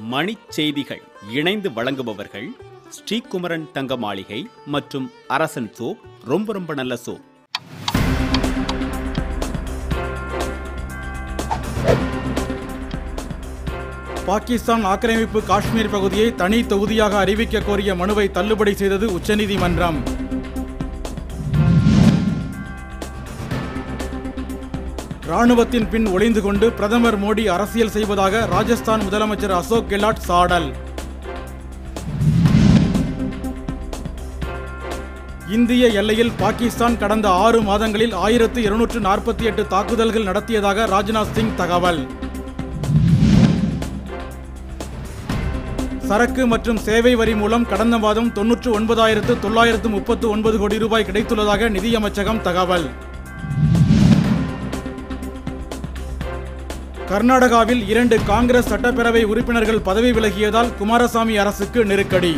மணிச் செய்திகள் இணைந்து வழங்குபவர்கள் ஸ்ரீகுமரன் தங்க மாளிகை மற்றும் அரசன் சோப் ரொம்ப ரொம்ப நல்ல சோப் பாகிஸ்தான் ஆக்கிரமிப்பு காஷ்மீர் பகுதியை தனி தொகுதியாக அறிவிக்க கோரிய மனுவை தள்ளுபடி செய்தது உச்சநீதிமன்றம் ராணுவத்தின் பின் ஒளிந்து கொண்டு பிரதமர் மோடி அரசியல் செய்வதாக ராஜஸ்தான் முதலமைச்சர் அசோக் கெலாட் சாடல் இந்திய எல்லையில் பாகிஸ்தான் கடந்த ஆறு மாதங்களில் ஆயிரத்து இருநூற்று நாற்பத்தி எட்டு தாக்குதல்கள் நடத்தியதாக ராஜ்நாத் சிங் தகவல் சரக்கு மற்றும் சேவை வரி மூலம் கடந்த மாதம் தொன்னூற்று ஒன்பதாயிரத்து தொள்ளாயிரத்து முப்பத்து ஒன்பது கோடி ரூபாய் கிடைத்துள்ளதாக நிதியமைச்சகம் தகவல் கர்நாடகாவில் இரண்டு காங்கிரஸ் சட்டப்பேரவை உறுப்பினர்கள் பதவி விலகியதால் குமாரசாமி அரசுக்கு நெருக்கடி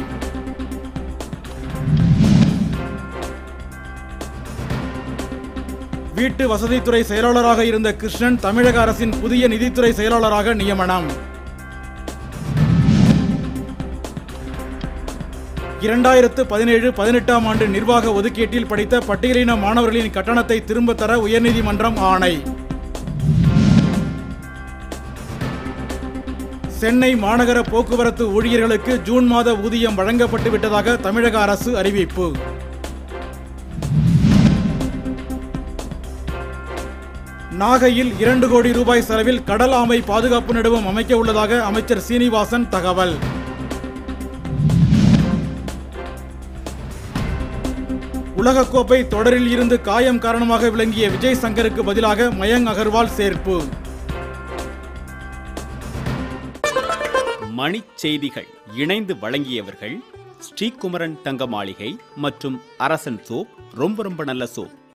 வீட்டு வசதித்துறை செயலாளராக இருந்த கிருஷ்ணன் தமிழக அரசின் புதிய நிதித்துறை செயலாளராக நியமனம் இரண்டாயிரத்து பதினேழு பதினெட்டாம் ஆண்டு நிர்வாக ஒதுக்கீட்டில் படித்த பட்டியலின மாணவர்களின் கட்டணத்தை திரும்பத் தர உயர்நீதிமன்றம் ஆணை சென்னை மாநகர போக்குவரத்து ஊழியர்களுக்கு ஜூன் மாத ஊதியம் வழங்கப்பட்டு விட்டதாக தமிழக அரசு அறிவிப்பு நாகையில் இரண்டு கோடி ரூபாய் செலவில் கடல் ஆமை பாதுகாப்பு நடுவம் அமைக்க உள்ளதாக அமைச்சர் சீனிவாசன் தகவல் உலகக்கோப்பை தொடரில் இருந்து காயம் காரணமாக விளங்கிய விஜய் சங்கருக்கு பதிலாக மயங்க் அகர்வால் சேர்ப்பு மணிச் செய்திகள் இணைந்து வழங்கியவர்கள் ஸ்ரீகுமரன் தங்க மாளிகை மற்றும் அரசன் சோப் ரொம்ப ரொம்ப நல்ல சோப்